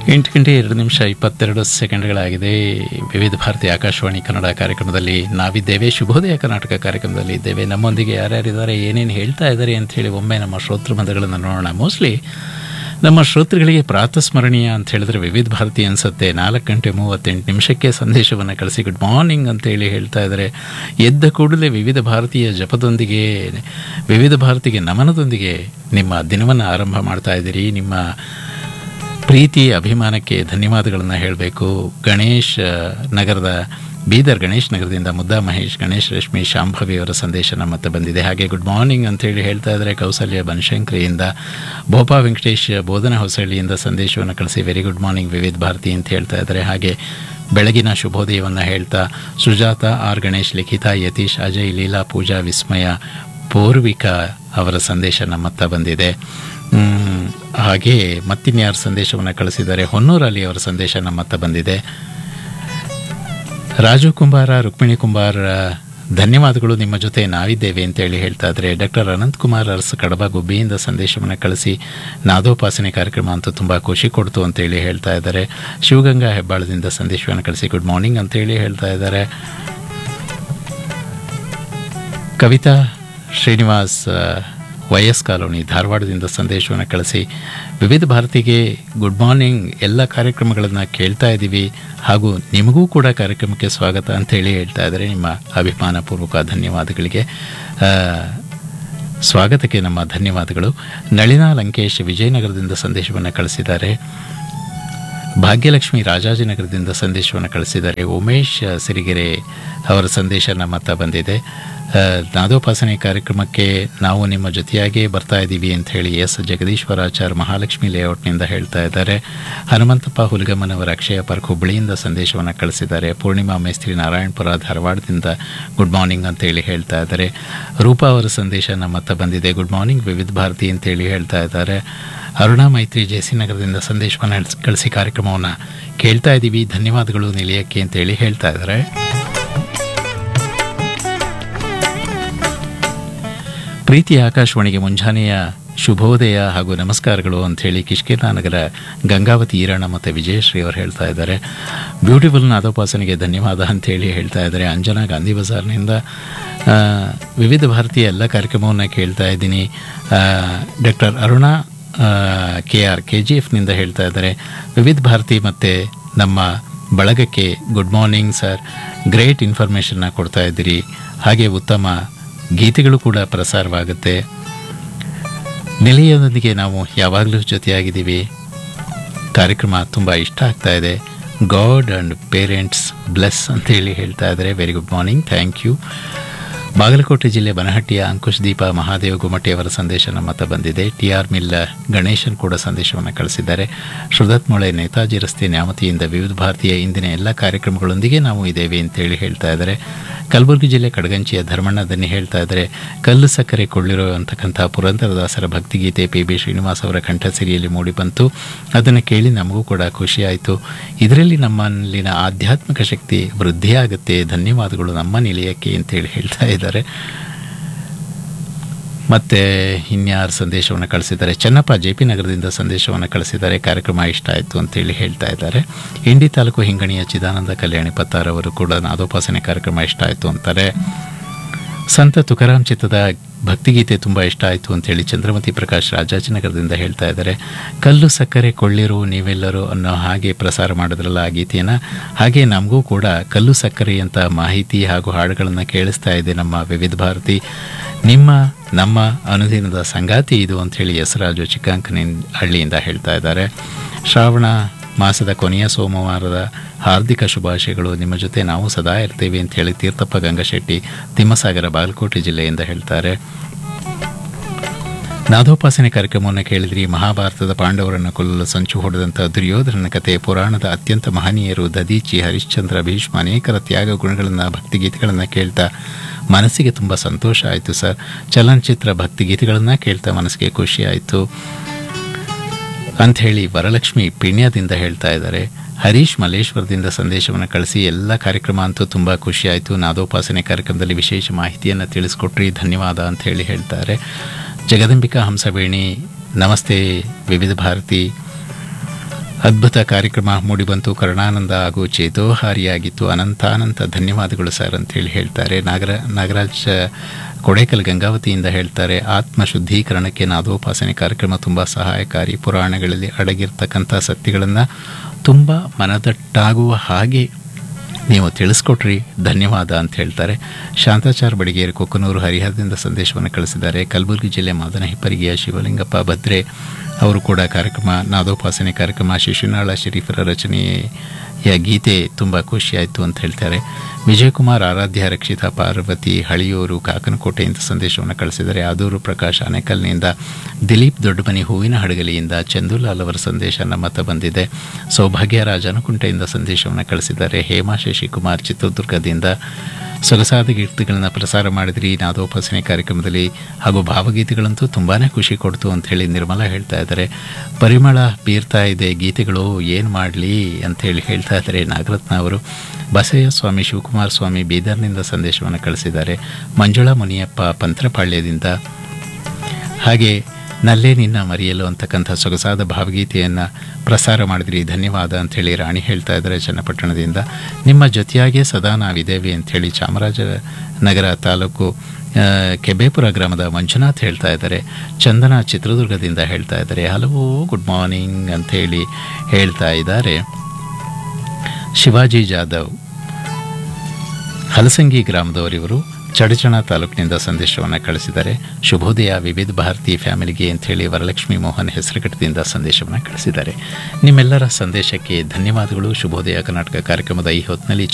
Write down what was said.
ಎಂಟು ಗಂಟೆ ಎರಡು ನಿಮಿಷ ಇಪ್ಪತ್ತೆರಡು ಸೆಕೆಂಡ್ಗಳಾಗಿದೆ ವಿವಿಧ ಭಾರತಿ ಆಕಾಶವಾಣಿ ಕನ್ನಡ ಕಾರ್ಯಕ್ರಮದಲ್ಲಿ ನಾವಿದ್ದೇವೆ ಶುಭೋದಯ ಕರ್ನಾಟಕ ಕಾರ್ಯಕ್ರಮದಲ್ಲಿ ಇದ್ದೇವೆ ನಮ್ಮೊಂದಿಗೆ ಯಾರ್ಯಾರಿದ್ದಾರೆ ಏನೇನು ಹೇಳ್ತಾ ಇದ್ದಾರೆ ಅಂತ ಹೇಳಿ ಒಮ್ಮೆ ನಮ್ಮ ಶ್ರೋತೃ ಬಂಧುಗಳನ್ನು ನೋಡೋಣ ಮೋಸ್ಟ್ಲಿ ನಮ್ಮ ಶ್ರೋತೃಗಳಿಗೆ ಪ್ರಾತಸ್ಮರಣೀಯ ಅಂತ ಹೇಳಿದ್ರೆ ವಿವಿಧ ಭಾರತಿ ಅನ್ಸುತ್ತೆ ನಾಲ್ಕು ಗಂಟೆ ಮೂವತ್ತೆಂಟು ನಿಮಿಷಕ್ಕೆ ಸಂದೇಶವನ್ನು ಕಳಿಸಿ ಗುಡ್ ಮಾರ್ನಿಂಗ್ ಅಂತೇಳಿ ಹೇಳ್ತಾ ಇದ್ದಾರೆ ಎದ್ದ ಕೂಡಲೇ ವಿವಿಧ ಭಾರತೀಯ ಜಪದೊಂದಿಗೆ ವಿವಿಧ ಭಾರತಿಗೆ ನಮನದೊಂದಿಗೆ ನಿಮ್ಮ ದಿನವನ್ನು ಆರಂಭ ಮಾಡ್ತಾ ಇದ್ದೀರಿ ನಿಮ್ಮ ಪ್ರೀತಿ ಅಭಿಮಾನಕ್ಕೆ ಧನ್ಯವಾದಗಳನ್ನು ಹೇಳಬೇಕು ಗಣೇಶ್ ಆ, ನಗರದ ಬೀದರ್ ಗಣೇಶ್ ನಗರದಿಂದ ಮುದ್ದಾ ಮಹೇಶ್ ಗಣೇಶ್ ರಶ್ಮಿ ಶಾಂಭವಿ ಅವರ ಸಂದೇಶ ನಮ್ಮ ಮತ್ತೆ ಬಂದಿದೆ ಹಾಗೆ ಗುಡ್ ಮಾರ್ನಿಂಗ್ ಅಂತೇಳಿ ಹೇಳ್ತಾ ಇದ್ದಾರೆ ಕೌಸಲ್ಯ ಬನಶಂಕರಿಯಿಂದ ಭೋಪಾ ವೆಂಕಟೇಶ್ ಬೋಧನ ಹೊಸಳ್ಳಿಯಿಂದ ಸಂದೇಶವನ್ನು ಕಳಿಸಿ ವೆರಿ ಗುಡ್ ಮಾರ್ನಿಂಗ್ ವಿವಿಧ ಭಾರತಿ ಅಂತ ಹೇಳ್ತಾ ಇದ್ದಾರೆ ಹಾಗೆ ಬೆಳಗಿನ ಶುಭೋದಯವನ್ನು ಹೇಳ್ತಾ ಸುಜಾತ ಆರ್ ಗಣೇಶ್ ಲಿಖಿತಾ ಯತೀಶ್ ಅಜಯ್ ಲೀಲಾ ಪೂಜಾ ವಿಸ್ಮಯ ಪೂರ್ವಿಕಾ ಅವರ ಸಂದೇಶ ನಮ್ಮತ್ತ ಬಂದಿದೆ ಮ್, ಹಾಗೆ ಮತ್ತಿನ್ಯಾರ ಸಂದೇಶವನ್ನು ಕಳಿಸಿದ್ದಾರೆ ಹೊನ್ನೂರಲ್ಲಿ ಅವರ ಸಂದೇಶ ನಮ್ಮತ್ತ ಬಂದಿದೆ ರಾಜು ಕುಂಬಾರ ರುಕ್ಮಿಣಿ ಕುಂಬಾರ ಧನ್ಯವಾದಗಳು ನಿಮ್ಮ ಜೊತೆ ನಾವಿದ್ದೇವೆ ಅಂತೇಳಿ ಹೇಳ್ತಾ ಇದ್ದಾರೆ ಡಾಕ್ಟರ್ ಅನಂತ್ ಕುಮಾರ್ ಅರಸ್ ಕಡಬ ಗುಬ್ಬಿಯಿಂದ ಸಂದೇಶವನ್ನು ಕಳಿಸಿ ನಾದೋಪಾಸನೆ ಕಾರ್ಯಕ್ರಮ ಅಂತೂ ತುಂಬ ಖುಷಿ ಕೊಡ್ತು ಅಂತೇಳಿ ಹೇಳ್ತಾ ಇದ್ದಾರೆ ಶಿವಗಂಗಾ ಹೆಬ್ಬಾಳದಿಂದ ಸಂದೇಶವನ್ನು ಕಳಿಸಿ ಗುಡ್ ಮಾರ್ನಿಂಗ್ ಅಂತೇಳಿ ಹೇಳ್ತಾ ಇದ್ದಾರೆ ಕವಿತಾ ಶ್ರೀನಿವಾಸ್ ಆ, ವೈಎಸ್ ಕಾಲೋನಿ ಧಾರವಾಡದಿಂದ ಸಂದೇಶವನ್ನು ಕಳಿಸಿ ವಿವಿಧ ಭಾರತಿಗೆ ಗುಡ್ ಮಾರ್ನಿಂಗ್ ಎಲ್ಲ ಕಾರ್ಯಕ್ರಮಗಳನ್ನು ಕೇಳ್ತಾ ಇದ್ದೀವಿ ಹಾಗೂ ನಿಮಗೂ ಕೂಡ ಕಾರ್ಯಕ್ರಮಕ್ಕೆ ಸ್ವಾಗತ ಅಂತೇಳಿ ಹೇಳ್ತಾ ಇದ್ದಾರೆ ನಿಮ್ಮ ಅಭಿಮಾನಪೂರ್ವಕ ಧನ್ಯವಾದಗಳಿಗೆ ಆ, ಸ್ವಾಗತಕ್ಕೆ ನಮ್ಮ ಧನ್ಯವಾದಗಳು ನಳಿನಾ ಲಂಕೇಶ್ ವಿಜಯನಗರದಿಂದ ಸಂದೇಶವನ್ನು ಕಳಿಸಿದ್ದಾರೆ ಭಾಗ್ಯಲಕ್ಷ್ಮಿ ರಾಜಾಜಿನಗರದಿಂದ ಸಂದೇಶವನ್ನು ಕಳಿಸಿದ್ದಾರೆ ಉಮೇಶ್ ಸಿರಿಗೆರೆ ಅವರ ಸಂದೇಶ ನಮ್ಮ ಹತ್ರ ಬಂದಿದೆ ಆ, ನಾದೋಪಾಸನೆ ಕಾರ್ಯಕ್ರಮಕ್ಕೆ ನಾವು ನಿಮ್ಮ ಜೊತೆಯಾಗೇ ಬರ್ತಾ ಇದ್ದೀವಿ ಅಂತ ಹೇಳಿ ಎಸ್ ಜಗದೀಶ್ವರಾಚಾರ್ ಮಹಾಲಕ್ಷ್ಮಿ ಲೇಔಟ್ನಿಂದ ಹೇಳ್ತಾ ಇದ್ದಾರೆ ಹನುಮಂತಪ್ಪ ಹುಲ್ಗಮ್ಮನವರ ಅಕ್ಷಯ ಪಾರ್ಕ್ ಹುಬ್ಬಳ್ಳಿಯಿಂದ ಸಂದೇಶವನ್ನು ಕಳಿಸಿದ್ದಾರೆ ಪೂರ್ಣಿಮಾ ಮೇಸ್ತ್ರಿ ನಾರಾಯಣಪುರ ಧಾರವಾಡದಿಂದ ಗುಡ್ ಮಾರ್ನಿಂಗ್ ಅಂತೇಳಿ ಹೇಳ್ತಾ ಇದ್ದಾರೆ ರೂಪಾ ಅವರ ಸಂದೇಶ ನಮ್ಮ ಹತ್ರ ಬಂದಿದೆ ಗುಡ್ ಮಾರ್ನಿಂಗ್ ವಿವಿಧ ಭಾರತಿ ಅಂತೇಳಿ ಹೇಳ್ತಾ ಇದ್ದಾರೆ ಅರುಣಾ ಮೈತ್ರಿ ಜೆಸಿ ನಗರದಿಂದ ಸಂದೇಶವನ್ನು ಕಳ್ಸ್- ಕಳಿಸಿ ಕಾರ್ಯಕ್ರಮವನ್ನು ಕೇಳ್ತಾ ಇದ್ದೀವಿ ಧನ್ಯವಾದಗಳು ನಿಲಯಕ್ಕೆ ಅಂತೇಳಿ ಹೇಳ್ತಾ ಇದ್ದಾರೆ ಪ್ರೀತಿಯ ಆಕಾಶವಾಣಿಗೆ ಮುಂಜಾನೆಯ ಶುಭೋದಯ ಹಾಗೂ ನಮಸ್ಕಾರಗಳು ಅಂಥೇಳಿ ಕಿಷ್ಕಿಂಧ ನಗರ ಗಂಗಾವತಿ ಈರಣ್ಣ ಮತ್ತು ವಿಜಯಶ್ರೀ ಅವರು ಹೇಳ್ತಾ ಇದ್ದಾರೆ ಬ್ಯೂಟಿಫುಲ್ ನಾದೋಪಾಸನೆಗೆ ಧನ್ಯವಾದ ಅಂಥೇಳಿ ಹೇಳ್ತಾ ಇದ್ದಾರೆ ಅಂಜನಾ ಗಾಂಧಿ ಬಜಾರ್ನಿಂದ ಆ, ವಿವಿಧ ಭಾರತೀಯ ಎಲ್ಲ ಕಾರ್ಯಕ್ರಮವನ್ನು ಕೇಳ್ತಾ ಇದ್ದೀನಿ doctor Aruna K R K G ಎಫ್ನಿಂದ ಹೇಳ್ತಾ ಇದ್ದಾರೆ ವಿವಿಧ ಭಾರತಿ ಮತ್ತು ನಮ್ಮ ಬಳಗಕ್ಕೆ ಗುಡ್ ಮಾರ್ನಿಂಗ್ ಸರ್ ಗ್ರೇಟ್ ಇನ್ಫಾರ್ಮೇಷನ್ನ ಕೊಡ್ತಾ ಇದ್ದೀರಿ ಹಾಗೆ ಉತ್ತಮ ಗೀತೆಗಳು ಕೂಡ ಪ್ರಸಾರವಾಗುತ್ತೆ ನಿಲಯದೊಂದಿಗೆ ನಾವು ಯಾವಾಗಲೂ ಜೊತೆಯಾಗಿದ್ದೀವಿ ಕಾರ್ಯಕ್ರಮ ತುಂಬ ಇಷ್ಟ ಆಗ್ತಾ ಇದೆ ಗಾಡ್ ಆ್ಯಂಡ್ ಪೇರೆಂಟ್ಸ್ ಬ್ಲೆಸ್ ಅಂತೇಳಿ ಹೇಳ್ತಾ ಇದ್ದಾರೆ very good morning thank you Bagalkote ಜಿಲ್ಲೆ ಬನಹಟ್ಟಿಯ ಅಂಕುಶ್ ದೀಪ ಮಹಾದೇವ ಗುಮಟಿ ಅವರ ಸಂದೇಶ ನಮ್ಮ ಹತ್ರ ಬಂದಿದೆ ಟಿ ಆರ್ ಮಿಲ್ ಗಣೇಶನ್ ಕೂಡ ಸಂದೇಶವನ್ನು ಕಳಿಸಿದ್ದಾರೆ ಶ್ರುದತ್ ಮೊಳೆ ನೇತಾಜಿ ರಸ್ತೆ ನ್ಯಾಮತಿಯಿಂದ ವಿವಿಧ ಭಾರತೀಯ ಇಂದಿನ ಎಲ್ಲ ಕಾರ್ಯಕ್ರಮಗಳೊಂದಿಗೆ ನಾವು ಇದ್ದೇವೆ ಅಂತೇಳಿ ಹೇಳ್ತಾ ಇದ್ದಾರೆ ಕಲಬುರಗಿ ಜಿಲ್ಲೆ ಕಡಗಂಚಿಯ ಧರ್ಮಣ್ಣ ದನ್ನಿ ಹೇಳ್ತಾ ಇದ್ದಾರೆ ಕಲ್ಲು ಸಕ್ಕರೆ ಕೊಳ್ಳಿರೋ ಅಂತಕ್ಕಂಥ ಪುರಂದರದಾಸರ ಭಕ್ತಿಗೀತೆ ಪಿ ಬಿ ಶ್ರೀನಿವಾಸ್ ಅವರ ಕಂಠಸಿರಿಯಲ್ಲಿ ಮೂಡಿಬಂತು ಅದನ್ನು ಕೇಳಿ ನಮಗೂ ಕೂಡ ಖುಷಿಯಾಯಿತು ಇದರಲ್ಲಿ ನಮ್ಮಲ್ಲಿನ ಆಧ್ಯಾತ್ಮಿಕ ಶಕ್ತಿ ವೃದ್ಧಿಯಾಗುತ್ತೆ ಧನ್ಯವಾದಗಳು ನಮ್ಮ ನಿಲಯಕ್ಕೆ ಅಂತೇಳಿ ಹೇಳ್ತಾ ಇದ್ದಾರೆ ಮತ್ತೆ ಇನ್ಯಾರು ಸಂದೇಶವನ್ನು ಕಳಿಸಿದ್ದಾರೆ ಚೆನ್ನಪ್ಪ ಜೆ ಪಿ ನಗರದಿಂದ ಸಂದೇಶವನ್ನು ಕಳಿಸಿದ್ದಾರೆ ಕಾರ್ಯಕ್ರಮ ಇಷ್ಟ ಆಯಿತು ಅಂತೇಳಿ ಹೇಳ್ತಾ ಇದ್ದಾರೆ ಇಂಡಿ ತಾಲೂಕು ಹಿಂಗಣಿಯ ಚಿದಾನಂದ ಕಲ್ಯಾಣಿ ಪತ್ತಾರ್ ಅವರು ಕೂಡ ನಾದೋಪಾಸನೆ ಕಾರ್ಯಕ್ರಮ ಇಷ್ಟ ಆಯಿತು ಅಂತಾರೆ ಸಂತ ತುಕಾರಾಮ್ ಚಿತ್ತದ ಭಕ್ತಿಗೀತೆ ತುಂಬ ಇಷ್ಟ ಆಯಿತು ಅಂತೇಳಿ ಚಂದ್ರಮತಿ ಪ್ರಕಾಶ್ ರಾಜಾಜಿನಗರದಿಂದ ಹೇಳ್ತಾ ಇದ್ದಾರೆ ಕಲ್ಲು ಸಕ್ಕರೆ ಕೊಳ್ಳಿರು ನೀವೆಲ್ಲರೂ ಅನ್ನೋ ಹಾಗೆ ಪ್ರಸಾರ ಮಾಡಿದ್ರಲ್ಲ ಆ ಗೀತೆಯನ್ನು ಹಾಗೆ ನಮಗೂ ಕೂಡ ಕಲ್ಲು ಸಕ್ಕರೆ ಅಂತ ಮಾಹಿತಿ ಹಾಗೂ ಹಾಡುಗಳನ್ನು ಕೇಳಿಸ್ತಾ ಇದೆ ನಮ್ಮ ವಿವಿಧ ಭಾರತಿ ನಿಮ್ಮ ನಮ್ಮ ಅನುದಿನದ ಸಂಗಾತಿ ಇದು ಅಂಥೇಳಿ ಯಸರಾಜು ಚಿಕ್ಕಂಕನಿ ಹಳ್ಳಿಯಿಂದ ಹೇಳ್ತಾ ಇದ್ದಾರೆ ಶ್ರಾವಣ ಮಾಸದ ಕೊನೆಯ ಸೋಮವಾರದ ಹಾರ್ದಿಕ ಶುಭಾಶಯಗಳು ನಿಮ್ಮ ಜೊತೆ ನಾವು ಸದಾ ಇರ್ತೇವೆ ಅಂತ ಹೇಳಿ ತೀರ್ಥಪ್ಪ ಗಂಗಶೆಟ್ಟಿ ತಿಮ್ಮಸಾಗರ ಬಾಗಲಕೋಟೆ ಜಿಲ್ಲೆಯಿಂದ ಹೇಳ್ತಾರೆ ನಾದೋಪಾಸನೆ ಕಾರ್ಯಕ್ರಮವನ್ನು ಕೇಳಿದ್ರಿ ಮಹಾಭಾರತದ ಪಾಂಡವರನ್ನು ಕೊಲ್ಲಲು ಸಂಚು ಹೊಡೆದಂಥ ದುರ್ಯೋಧನನ ಕತೆ ಪುರಾಣದ ಅತ್ಯಂತ ಮಹನೀಯರು ದದೀಚಿ ಹರಿಶ್ಚಂದ್ರ ಭೀಷ್ಮ ಅನೇಕರ ತ್ಯಾಗ ಗುಣಗಳನ್ನು ಭಕ್ತಿಗೀತೆಗಳನ್ನು ಕೇಳ್ತಾ ಮನಸ್ಸಿಗೆ ತುಂಬ ಸಂತೋಷ ಆಯಿತು ಸರ್ ಚಲನಚಿತ್ರ ಭಕ್ತಿಗೀತೆಗಳನ್ನು ಕೇಳ್ತಾ ಮನಸ್ಸಿಗೆ ಖುಷಿ ಆಯಿತು ಅಂಥೇಳಿ ವರಲಕ್ಷ್ಮಿ ಪಿಣ್ಯದಿಂದ ಹೇಳ್ತಾ ಇದ್ದಾರೆ ಹರೀಶ್ ಮಲ್ಲೇಶ್ವರದಿಂದ ಸಂದೇಶವನ್ನು ಕಳಿಸಿ ಎಲ್ಲ ಕಾರ್ಯಕ್ರಮ ಅಂತೂ ತುಂಬ ಖುಷಿಯಾಯಿತು ನಾದೋಪಾಸನೆ ಕಾರ್ಯಕ್ರಮದಲ್ಲಿ ವಿಶೇಷ ಮಾಹಿತಿಯನ್ನು ತಿಳಿಸ್ಕೊಟ್ರಿ ಧನ್ಯವಾದ ಅಂತ ಹೇಳಿ ಹೇಳ್ತಾರೆ ಜಗದಂಬಿಕಾ ಹಂಸವೇಣಿ ನಮಸ್ತೆ ವಿವಿಧ ಭಾರತಿ ಅದ್ಭುತ ಕಾರ್ಯಕ್ರಮ ಮೂಡಿಬಂತು ಕರುಣಾನಂದ ಹಾಗೂ ಚೇತೋಹಾರಿಯಾಗಿತ್ತು ಅನಂತಾನಂತ ಧನ್ಯವಾದಗಳು ಸರ್ ಅಂತೇಳಿ ಹೇಳ್ತಾರೆ ನಾಗರ ನಾಗರಾಜ್ ಕೊಡೇಕಲ್ ಗಂಗಾವತಿಯಿಂದ ಹೇಳ್ತಾರೆ ಆತ್ಮ ಶುದ್ಧೀಕರಣಕ್ಕೆ ನಾದೋಪಾಸನೆ ಕಾರ್ಯಕ್ರಮ ತುಂಬ ಸಹಾಯಕಾರಿ ಪುರಾಣಗಳಲ್ಲಿ ಅಡಗಿರ್ತಕ್ಕಂಥ ಸತ್ಯಗಳನ್ನು ತುಂಬ ಮನದಟ್ಟಾಗುವ ಹಾಗೆ ನೀವು ತಿಳಿಸ್ಕೊಟ್ರಿ ಧನ್ಯವಾದ ಅಂತ ಹೇಳ್ತಾರೆ ಶಾಂತಾಚಾರ್ ಬಡಿಗೇರಿ ಕೊಕ್ಕನೂರು ಹರಿಹರದಿಂದ ಸಂದೇಶವನ್ನು ಕಳಿಸಿದ್ದಾರೆ ಕಲಬುರಗಿ ಜಿಲ್ಲೆ ಮಾದನ ಹಿಪ್ಪರಿಗೆಯ ಶಿವಲಿಂಗಪ್ಪ ಭದ್ರೆ ಅವರು ಕೂಡ ಕಾರ್ಯಕ್ರಮ ನಾದೋಪಾಸನೆ ಕಾರ್ಯಕ್ರಮ ಶಿಶುನಾಳ ಶರೀಫರ ರಚನೆಯ ಗೀತೆ ತುಂಬ ಖುಷಿಯಾಯಿತು ಅಂತ ಹೇಳ್ತಾರೆ ವಿಜಯಕುಮಾರ್ ಆರಾಧ್ಯ ರಕ್ಷಿತಾ ಪಾರ್ವತಿ ಹಳಿಯೂರು ಕಾಕನಕೋಟೆಯಿಂದ ಸಂದೇಶವನ್ನು ಕಳಿಸಿದ್ದಾರೆ ಆದೂರು ಪ್ರಕಾಶ್ ಆನೇಕಲ್ನಿಂದ ದಿಲೀಪ್ ದೊಡ್ಡಮನಿ ಹೂವಿನ ಹಡಗಲಿಯಿಂದ ಚಂದುಲಾಲ್ ಅವರ ಸಂದೇಶ ನಮ್ಮ ಹತ್ರ ಬಂದಿದೆ ಸೌಭಾಗ್ಯರಾಜ್ ಅನುಕುಂಟೆಯಿಂದ ಸಂದೇಶವನ್ನು ಕಳಿಸಿದ್ದಾರೆ ಹೇಮಾ ಶಶಿಕುಮಾರ್ ಚಿತ್ರದುರ್ಗದಿಂದ ಸೊಗಸಾದ ಗೀತೆಗಳನ್ನು ಪ್ರಸಾರ ಮಾಡಿದ್ರಿ ನಾದೋಪಾಸನೆ ಕಾರ್ಯಕ್ರಮದಲ್ಲಿ ಹಾಗೂ ಭಾವಗೀತೆಗಳಂತೂ ತುಂಬಾ ಖುಷಿ ಕೊಡ್ತು ಅಂತ ಹೇಳಿ ನಿರ್ಮಲಾ ಹೇಳ್ತಾ ಇದ್ದಾರೆ ಪರಿಮಳ ಬೀರ್ತಾ ಇದೆ ಗೀತೆಗಳು ಏನು ಮಾಡಲಿ ಅಂಥೇಳಿ ಹೇಳ್ತಾ ಇದ್ದಾರೆ ನಾಗರತ್ನ ಅವರು ಬಸಯ್ಯ ಸ್ವಾಮಿ ಶಿವಕುಮಾರ ಸ್ವಾಮಿ ಬೀದರ್ನಿಂದ ಸಂದೇಶವನ್ನು ಕಳಿಸಿದ್ದಾರೆ ಮಂಜುಳಾ ಮುನಿಯಪ್ಪ ಪಂತ್ರಪಾಳ್ಯದಿಂದ ಹಾಗೆ ನಲ್ಲೇ ನಿನ್ನ ಮರೆಯಲು ಅಂತಕ್ಕಂಥ ಸೊಗಸಾದ ಭಾವಗೀತೆಯನ್ನು ಪ್ರಸಾರ ಮಾಡಿದ್ರಿ ಧನ್ಯವಾದ ಅಂಥೇಳಿ ರಾಣಿ ಹೇಳ್ತಾ ಇದ್ದಾರೆ ಚನ್ನಪಟ್ಟಣದಿಂದ ನಿಮ್ಮ ಜೊತೆಯಾಗೇ ಸದಾ ನಾವಿದ್ದೇವೆ ಅಂಥೇಳಿ ಚಾಮರಾಜನಗರ ತಾಲೂಕು ಆ, ಕೆಬೇಪುರ ಗ್ರಾಮದ ಮಂಜುನಾಥ್ ಹೇಳ್ತಾ ಇದ್ದಾರೆ ಚಂದನ ಚಿತ್ರದುರ್ಗದಿಂದ ಹೇಳ್ತಾ ಇದ್ದಾರೆ ಹಲವು ಗುಡ್ ಮಾರ್ನಿಂಗ್ ಅಂಥೇಳಿ ಹೇಳ್ತಾ ಇದ್ದಾರೆ ಶಿವಾಜಿ ಜಾಧವ್ ಹಲಸಂಗಿ ಗ್ರಾಮದವರಿವರು ಚಡಚಣ ತಾಲೂಕಿನಿಂದ ಸಂದೇಶವನ್ನು ಕಳಿಸಿದ್ದಾರೆ ಶುಭೋದಯ ವಿವಿಧ ಭಾರತಿ ಫ್ಯಾಮಿಲಿಗೆ ಅಂಥೇಳಿ ವರಲಕ್ಷ್ಮಿ ಮೋಹನ್ ಹೆಸರುಘಟ್ಟದಿಂದ ಸಂದೇಶವನ್ನು ಕಳಿಸಿದ್ದಾರೆ ನಿಮ್ಮೆಲ್ಲರ ಸಂದೇಶಕ್ಕೆ ಧನ್ಯವಾದಗಳು ಶುಭೋದಯ ಕರ್ನಾಟಕ ಕಾರ್ಯಕ್ರಮದ ಈ ಹೊತ್ತಿನಲ್ಲಿ